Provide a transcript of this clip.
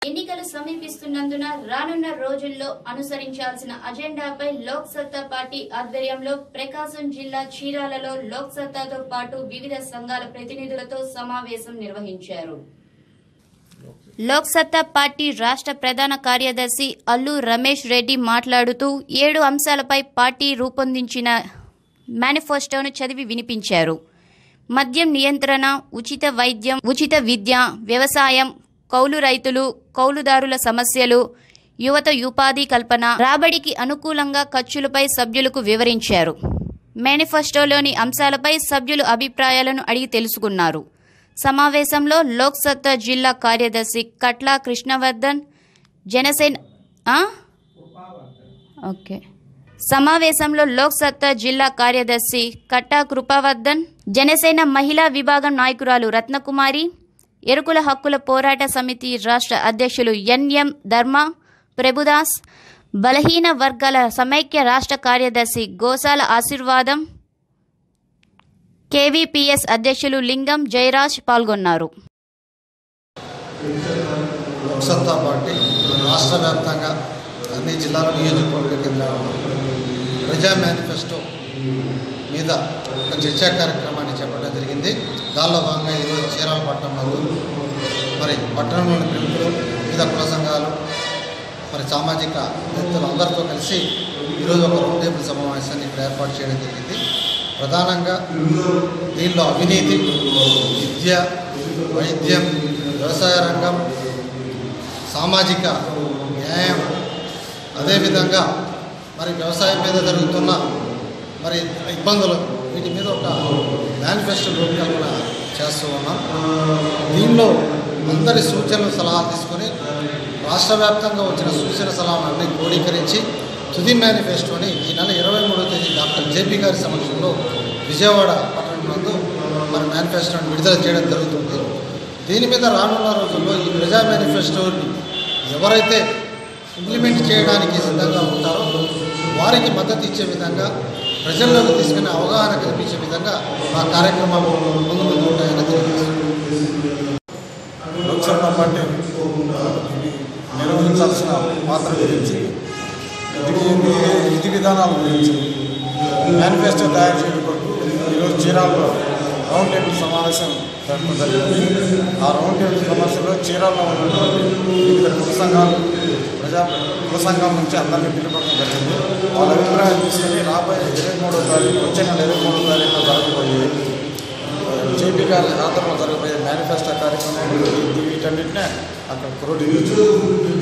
ఎన్నికలు సమీపిస్తున్నందున రానున్న రోజుల్లో అనుసరించాల్సిన అజెండాపై లోక్ సత్తా పార్టీ ఆధ్వర్యంలో ప్రకాశం జిల్లా చీరాలలో లోక్ సత్తాతో పాటు వివిధ సంఘాల ప్రతినిధులతో సమావేశం నిర్వహించారు లోక్ సత్తా పార్టీ రాష్ట్ర ప్రధాన కార్యదర్శి అల్లు రమేష్ రెడ్డి మాట్లాడుతూ ఏడు అంశాలపై పార్టీ రూపొందించిన మేనిఫెస్టోను చదివి వినిపించారు మద్యం నియంత్రణ ఉచిత వైద్యం ఉచిత విద్య వ్యవసాయం కౌలు రైతులు కౌలుదారుల సమస్యలు యువత ఉపాధి కల్పన రాబడికి అనుకూలంగా ఖర్చులపై సభ్యులకు వివరించారు మేనిఫెస్టోలోని అంశాలపై సభ్యులు అభిప్రాయాలను అడిగి తెలుసుకున్నారు సమావేశంలో లోక్ సత్తా జిల్లా కార్యదర్శి కట్ల కృష్ణవర్ధన్ జనసేన ఆ? ఓకే సమావేశంలో లోక్ సత్తా జిల్లా కార్యదర్శి కట్టా కృపావర్ధన్ జనసేన మహిళా విభాగం నాయకురాలు రత్నకుమారి ఎరుకుల హక్కుల పోరాట సమితి రాష్ట్ర అధ్యక్షులు ఎన్ఎం ధర్మ ప్రభుదాస్ బలహీన వర్గాల సమైక్య రాష్ట్ర కార్యదర్శి గోసాల ఆశీర్వాదం కేవీపీఎస్ అధ్యక్షులు లింగం జయరాజ్ పాల్గొన్నారు లోక్సత్తా పార్టీ రాష్ట్ర వ్యాప్తంగా అన్ని జిల్లాల నియోజకవర్గ కేంద్రాల్లో ప్రజా మేనిఫెస్టో మీద ఒక చర్చా కార్యక్రమాన్ని చేపట్టడం జరిగింది దానిలో భాగంగా ఈరోజు చీరాల పట్టణంలో మరి పట్టణంలోని ప్రముఖులు వివిధ కుల సంఘాలు మరి సామాజిక వ్యక్తులు అందరితో కలిసి ఈరోజు ఒక రౌండ్ టేబుల్ సమావేశాన్ని ఇక్కడ ఏర్పాటు చేయడం జరిగింది ప్రధానంగా దీనిలో అవినీతి విద్య వైద్యం వ్యవసాయ రంగం సామాజిక న్యాయం అదేవిధంగా మరి వ్యవసాయం మీద జరుగుతున్న మరి ఇబ్బందులు వీటి మీద ఒక మేనిఫెస్టో రూపకల్పన చేస్తూ ఉన్నాం దీనిలో అందరి సూచనలు సలహాలు తీసుకొని రాష్ట్ర వ్యాప్తంగా వచ్చిన సూచన సలహాలన్నీ క్రోడీకరించి తుది మేనిఫెస్టోని ఈ నెల ఇరవై మూడవ తేదీ డాక్టర్ జేపీ గారి సమక్షంలో విజయవాడ పట్టణం నందు మరి మేనిఫెస్టోని విడుదల చేయడం జరుగుతుంది దీని మీద రానున్న రోజుల్లో ఈ ప్రజా మేనిఫెస్టోని ఎవరైతే ఇంప్లిమెంట్ చేయడానికి సిద్ధంగా ఉంటారో వారికి మద్దతు ఇచ్చే విధంగా ప్రజల్లోకి తీసుకునే అవగాహన కల్పించే విధంగా మా కార్యక్రమాలు ముందు ముందు ఉంటాయని తెలియజేస్తున్నాను లోక్సభ పార్టీ నిర్వహించాల్సిన పాత్ర గురించి విధి విధి విధానాల గురించి మేనిఫెస్టో తయారు చేయడం కొరకు ఈరోజు చీరాల్లో రౌండ్ టేబుల్ సమావేశం జరపడం జరిగింది ఆ రౌండ్ టేబుల్ సమావేశంలో చీరాల్లో ఉన్నటువంటి వివిధ కుల సంఘాలు ప్రజా కుల సంఘం నుంచి అందరినీ పిలుపడం జరిగింది వాళ్ళ అభిప్రాయం తీసుకొని రాబోయే ఇరవై మూడో తారీఖు వచ్చే నెల ఇరవై మూడో తారీఖున జరగబోయే జేపీ గారి ఆధ్వర్యంలో జరగబోయే మేనిఫెస్టో కార్యక్రమం వీటన్నిటినే అక్కడ క్రోడీకరించారు